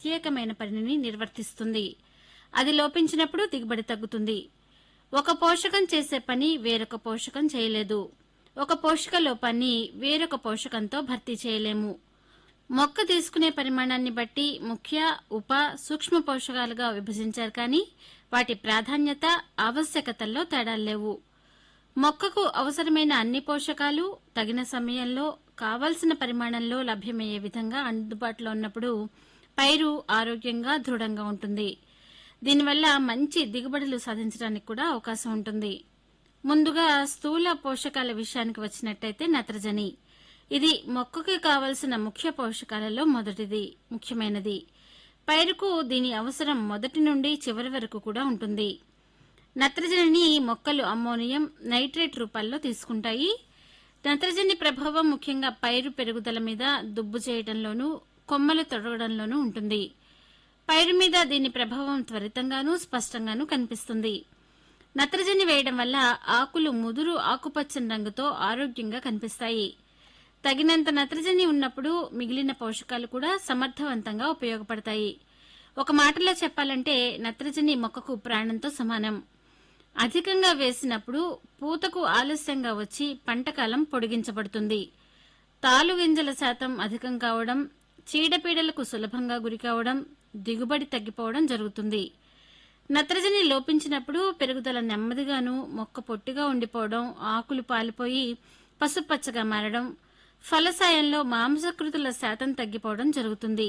ప్రత్యేకమైన పనిని నిర్వర్తిస్తుంది అది లోపించినప్పుడు దిగుబడి తగ్గుతుంది ఒక పోషకం చేసే పని వేరొక పోషకం చేయలేదు ఒక పోషక లోపాన్ని వేరొక పోషకంతో భర్తీ చేయలేము మొక్క తీసుకునే పరిమాణాన్ని బట్టి ముఖ్య ఉప సూక్ష్మ పోషకాలుగా విభజించారు కానీ వాటి ప్రాధాన్యత ఆవశ్యకతల్లో తేడాలు లేవు మొక్కకు అవసరమైన అన్ని పోషకాలు తగిన సమయంలో కావలసిన పరిమాణంలో లభ్యమయ్యే విధంగా అందుబాటులో ఉన్నప్పుడు పైరు ఆరోగ్యంగా దృఢంగా ఉంటుంది దీనివల్ల మంచి దిగుబడులు సాధించడానికి కూడా అవకాశం ఉంటుంది ముందుగా స్థూల పోషకాల విషయానికి వచ్చినట్టయితే నత్రజని ఇది మొక్కకి కావలసిన ముఖ్య పోషకాలలో మొదటిది ముఖ్యమైనది పైరుకు దీని అవసరం మొదటి నుండి చివరి వరకు కూడా ఉంటుంది నత్రజనిని మొక్కలు అమ్మోనియం నైట్రేట్ రూపాల్లో తీసుకుంటాయి నత్రజని ప్రభావం ముఖ్యంగా పైరు పెరుగుదల మీద దుబ్బు చేయడంలోనూ కొమ్మలు తొడగడంలోనూ ఉంటుంది పైరు మీద దీని ప్రభావం త్వరితంగానూ స్పష్టంగానూ కనిపిస్తుంది నత్రజని వేయడం వల్ల ఆకులు ముదురు ఆకుపచ్చని రంగుతో ఆరోగ్యంగా కనిపిస్తాయి తగినంత నత్రజని ఉన్నప్పుడు మిగిలిన పోషకాలు కూడా సమర్థవంతంగా ఉపయోగపడతాయి ఒక మాటలో చెప్పాలంటే నత్రజని మొక్కకు ప్రాణంతో సమానం అధికంగా వేసినప్పుడు పూతకు ఆలస్యంగా వచ్చి పంటకాలం పొడిగించబడుతుంది తాలు గింజల శాతం అధికం కావడం చీడపీడలకు సులభంగా గురికావడం దిగుబడి తగ్గిపోవడం జరుగుతుంది నత్రజని లోపించినప్పుడు పెరుగుదల నెమ్మదిగాను మొక్క పొట్టిగా ఉండిపోవడం ఆకులు పాలిపోయి పసుపచ్చగా మారడం ఫలసాయంలో మాంసకృతుల శాతం తగ్గిపోవడం జరుగుతుంది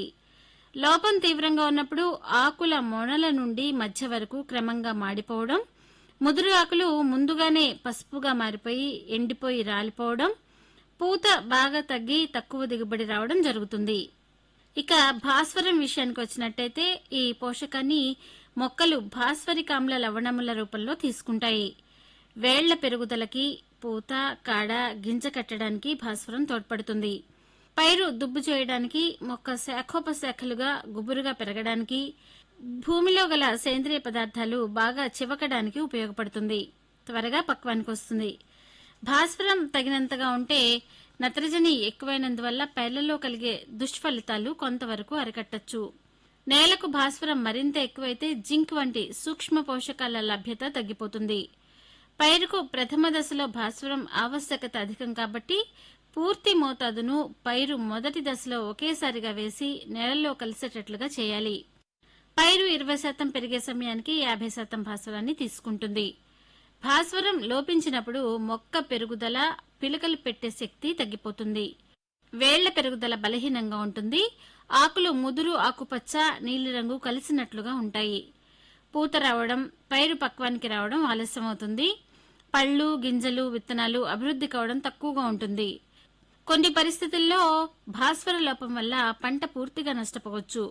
లోపం తీవ్రంగా ఉన్నప్పుడు ఆకుల మొనల నుండి మధ్య వరకు క్రమంగా మాడిపోవడం ముదురు ఆకులు ముందుగానే పసుపుగా మారిపోయి ఎండిపోయి రాలిపోవడం పూత బాగా తగ్గి తక్కువ దిగుబడి రావడం జరుగుతుంది ఇక భాస్వరం విషయానికి వచ్చినట్టయితే ఈ పోషకాన్ని మొక్కలు భాస్వరిక ఆమ్ల లవణముల రూపంలో తీసుకుంటాయి వేళ్ల పెరుగుదలకి పూత కాడ గింజ కట్టడానికి భాస్వరం తోడ్పడుతుంది పైరు దుబ్బు చేయడానికి మొక్క శాఖోపశాఖలుగా గుబురుగా పెరగడానికి భూమిలో గల సేంద్రియ పదార్థాలు బాగా చివకడానికి ఉపయోగపడుతుంది త్వరగా పక్వానికి వస్తుంది భాస్వరం తగినంతగా ఉంటే నత్రజని ఎక్కువైనందువల్ల పైర్లలో కలిగే దుష్ఫలితాలు కొంతవరకు అరికట్టచ్చు నేలకు భాస్వరం మరింత ఎక్కువైతే జింక్ వంటి సూక్ష్మ పోషకాల లభ్యత తగ్గిపోతుంది పైరుకు ప్రథమ దశలో భాస్వరం ఆవశ్యకత అధికం కాబట్టి పూర్తి మోతాదును పైరు మొదటి దశలో ఒకేసారిగా వేసి నేలలో కలిసేటట్లుగా చేయాలి పైరు ఇరవై శాతం పెరిగే సమయానికి యాభై శాతం భాస్వరాన్ని తీసుకుంటుంది భాస్వరం లోపించినప్పుడు మొక్క పెరుగుదల పిలకలు పెట్టే శక్తి తగ్గిపోతుంది వేళ్ల పెరుగుదల బలహీనంగా ఉంటుంది ఆకులు ముదురు ఆకుపచ్చ నీలిరంగు కలిసినట్లుగా ఉంటాయి పూత రావడం పైరు పక్వానికి రావడం ఆలస్యమవుతుంది పళ్ళు గింజలు విత్తనాలు అభివృద్ధి కావడం తక్కువగా ఉంటుంది కొన్ని పరిస్థితుల్లో భాస్వర లోపం వల్ల పంట పూర్తిగా నష్టపోవచ్చు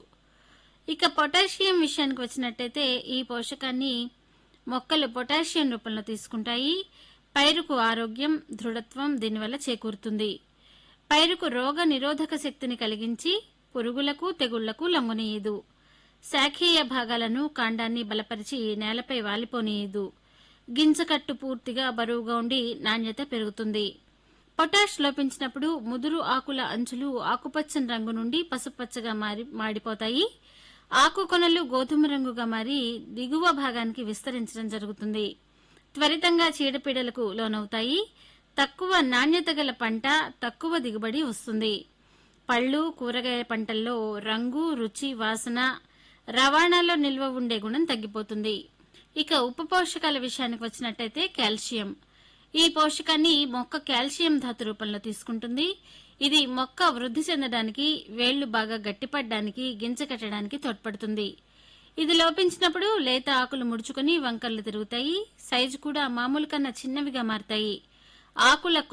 ఇక పొటాషియం విషయానికి వచ్చినట్టయితే ఈ పోషకాన్ని మొక్కలు పొటాషియం రూపంలో తీసుకుంటాయి పైరుకు ఆరోగ్యం దృఢత్వం దీనివల్ల చేకూరుతుంది పైరుకు రోగ నిరోధక శక్తిని కలిగించి పురుగులకు తెగుళ్లకు లొంగనీయదు శాఖీయ భాగాలను కాండాన్ని బలపరిచి నేలపై వాలిపోనీయదు గింజకట్టు పూర్తిగా బరువుగా ఉండి నాణ్యత పెరుగుతుంది పొటాష్ లోపించినప్పుడు ముదురు ఆకుల అంచులు ఆకుపచ్చని రంగు నుండి పసుపచ్చగా మారి మాడిపోతాయి ఆకు కొనలు గోధుమ రంగుగా మారి దిగువ భాగానికి విస్తరించడం జరుగుతుంది త్వరితంగా చీడపీడలకు లోనవుతాయి తక్కువ నాణ్యత గల పంట తక్కువ దిగుబడి వస్తుంది పళ్ళు కూరగాయ పంటల్లో రంగు రుచి వాసన రవాణాలో నిల్వ ఉండే గుణం తగ్గిపోతుంది ఇక ఉప పోషకాల విషయానికి వచ్చినట్టయితే కాల్షియం ఈ పోషకాన్ని మొక్క కాల్షియం ధాతు రూపంలో తీసుకుంటుంది ఇది మొక్క వృద్ధి చెందడానికి వేళ్లు బాగా గట్టిపడడానికి గింజ కట్టడానికి తోడ్పడుతుంది ఇది లోపించినప్పుడు లేత ఆకులు ముడుచుకుని వంకర్లు తిరుగుతాయి సైజు కూడా మామూలు కన్నా చిన్నవిగా మారతాయి ఆకుల